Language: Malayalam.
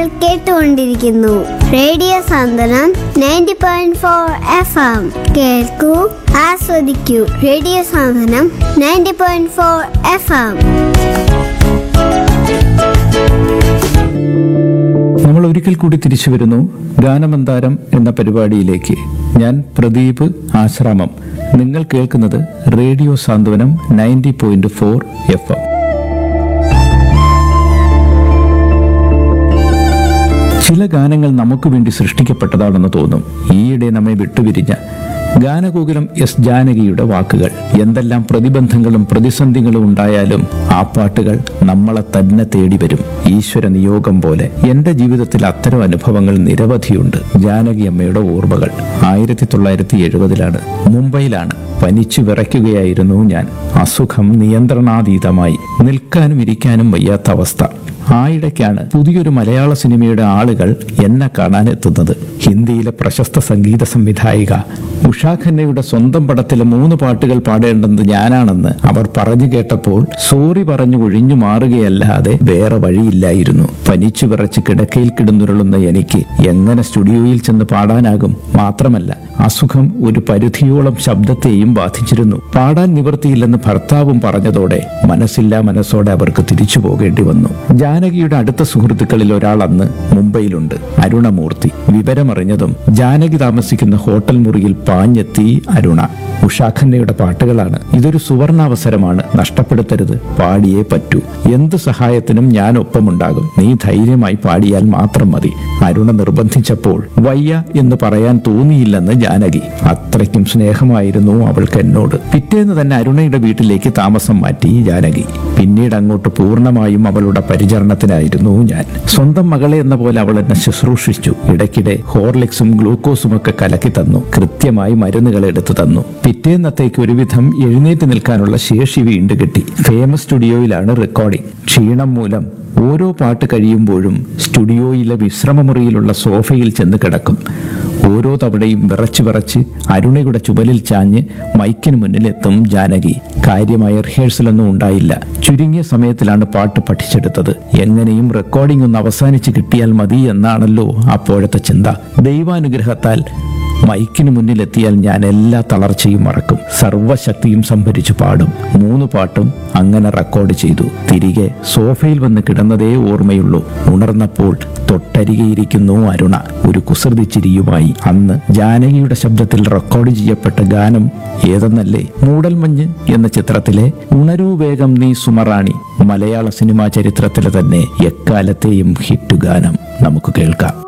കേട്ടുകൊണ്ടിരിക്കുന്നു radio Santhwanam ninety point four F M കേൾക്കൂ ആസ്വദിക്കൂ radio Santhwanam ninety point four F M നമ്മൾ ഒരിക്കൽ കൂടി തിരിച്ചു വരുന്നു ഗാനമന്താരം എന്ന പരിപാടിയിലേക്ക് ഞാൻ പ്രദീപ് ആശ്രാമം നിങ്ങൾ കേൾക്കുന്നത് radio Santhwanam ninety point four F M ചില ഗാനങ്ങൾ നമുക്ക് വേണ്ടി സൃഷ്ടിക്കപ്പെട്ടതാണെന്ന് തോന്നും ഈയിടെ നമ്മെ വിട്ടുപിരിഞ്ഞ ഗാനഗോകുലം എസ് ജാനകിയുടെ വാക്കുകൾ എന്തെല്ലാം പ്രതിബന്ധങ്ങളും പ്രതിസന്ധികളും ഉണ്ടായാലും ആ പാട്ടുകൾ നമ്മളെ തന്നെ തേടി വരും ഈശ്വര നിയോഗം പോലെ എന്റെ ജീവിതത്തിൽ അത്തരം അനുഭവങ്ങൾ നിരവധിയുണ്ട് ജാനകി അമ്മയുടെ ഓർമ്മകൾ ആയിരത്തി തൊള്ളായിരത്തി എഴുപതിലാണ് മുംബൈയിലാണ് പനിച്ചു വിറയ്ക്കുകയായിരുന്നു ഞാൻ അസുഖം നിയന്ത്രണാതീതമായി നിൽക്കാനും ഇരിക്കാനും വയ്യാത്ത അവസ്ഥ ആയിടയ്ക്കാണ് പുതിയൊരു മലയാള സിനിമയുടെ ആളുകൾ എന്നെ കാണാൻ എത്തുന്നത് ഹിന്ദിയിലെ പ്രശസ്ത സംഗീത സംവിധായിക ഉഷാ ഖന്നയുടെ സ്വന്തം പടത്തിലെ മൂന്ന് പാട്ടുകൾ പാടേണ്ടത് ഞാനാണെന്ന് അവർ പറഞ്ഞു കേട്ടപ്പോൾ സോറി പറഞ്ഞു ഒഴിഞ്ഞു മാറുകയല്ലാതെ വേറെ വഴിയില്ലായിരുന്നു പനിച്ചു വിറച്ച് കിടക്കയിൽ കിടന്നുരുളുന്ന എനിക്ക് എങ്ങനെ സ്റ്റുഡിയോയിൽ ചെന്ന് പാടാനാകും മാത്രമല്ല അസുഖം ഒരു പരിധിയോളം ശബ്ദത്തെയും ബാധിച്ചിരുന്നു പാടാൻ നിവൃത്തിയില്ലെന്ന് ഭർത്താവും പറഞ്ഞതോടെ മനസ്സില്ലാ മനസ്സോടെ അവർക്ക് തിരിച്ചു പോകേണ്ടി വന്നു ജാനകിയുടെ അടുത്ത സുഹൃത്തുക്കളിൽ ഒരാൾ അന്ന് മുംബൈയിലുണ്ട് അരുണമൂർത്തി വിവരമറിഞ്ഞതും ജാനകി താമസിക്കുന്ന ഹോട്ടൽ മുറിയിൽ പാഞ്ഞെത്തി അരുണ ഉഷാഖന്നയുടെ പാട്ടുകളാണ് ഇതൊരു സുവർണാവസരമാണ് നഷ്ടപ്പെടുത്തരുത് പാടിയേ പറ്റൂ എന്ത് സഹായത്തിനും ഞാൻ ഒപ്പമുണ്ടാകും നീ ധൈര്യമായി പാടിയാൽ മാത്രം മതി അരുണ നിർബന്ധിച്ചപ്പോൾ വയ്യ എന്ന് പറയാൻ തോന്നിയില്ലെന്ന് ജാനകി അത്രയ്ക്കും സ്നേഹമായിരുന്നു അവൾക്ക് എന്നോട് പിറ്റേന്ന് തന്നെ അരുണയുടെ വീട്ടിലേക്ക് താമസം മാറ്റി ജാനകി പിന്നീട് അങ്ങോട്ട് പൂർണ്ണമായും അവളുടെ പരിചരണത്തിനായിരുന്നു ഞാൻ സ്വന്തം മകളെ എന്ന പോലെ അവൾ എന്നെ ശുശ്രൂഷിച്ചു ഇടയ്ക്കിടെ ഹോർലിക്സും ഗ്ലൂക്കോസും ഒക്കെ കലക്കി തന്നു കൃത്യമായി മരുന്നുകൾ എടുത്തു തന്നു പിറ്റേന്നത്തേക്ക് ഒരുവിധം എഴുന്നേറ്റ് നിൽക്കാനുള്ള ശേഷി വീണ്ടും കിട്ടി ഫേമസ് സ്റ്റുഡിയോയിലാണ് റെക്കോർഡിംഗ് ക്ഷീണം മൂലം ഓരോ പാട്ട് കഴിയുമ്പോഴും സ്റ്റുഡിയോയിലെ വിശ്രമമുറിയിലുള്ള സോഫയിൽ ചെന്ന് കിടക്കും ഓരോ തവണയും വിറച്ച് വിറച്ച് അരുണയുടെ ചുമലിൽ ചാഞ്ഞ് മൈക്കിന് മുന്നിലെത്തും ജാനകി കാര്യമായ റിഹേഴ്സലൊന്നും ഉണ്ടായില്ല ചുരുങ്ങിയ സമയത്തിലാണ് പാട്ട് പഠിച്ചെടുത്തത് എങ്ങനെയും റെക്കോർഡിംഗ് ഒന്ന് അവസാനിച്ച് കിട്ടിയാൽ മതി എന്നാണല്ലോ അപ്പോഴത്തെ ചിന്ത ദൈവാനുഗ്രഹത്താൽ മൈക്കിന് മുന്നിലെത്തിയാൽ ഞാൻ എല്ലാ തളർച്ചയും മറക്കും സർവശക്തിയും സംഭരിച്ചു പാടും മൂന്ന് പാട്ടും അങ്ങനെ റെക്കോർഡ് ചെയ്തു തിരികെ സോഫയിൽ വന്ന് കിടന്നതേ ഓർമ്മയുള്ളൂ ഉണർന്നപ്പോൾ തൊട്ടരികെയിരിക്കുന്നു അരുണ ഒരു കുസൃതി ചിരിയുമായി അന്ന് ജാനകിയുടെ ശബ്ദത്തിൽ റെക്കോർഡ് ചെയ്യപ്പെട്ട ഗാനം ഏതെന്നല്ലേ മൂടൽമഞ്ഞ് എന്ന ചിത്രത്തിലെ ഉണരൂ വേഗം നീ സുമറാണി മലയാള സിനിമാ ചരിത്രത്തിലെ തന്നെ എക്കാലത്തെയും ഹിറ്റ് ഗാനം നമുക്ക് കേൾക്കാം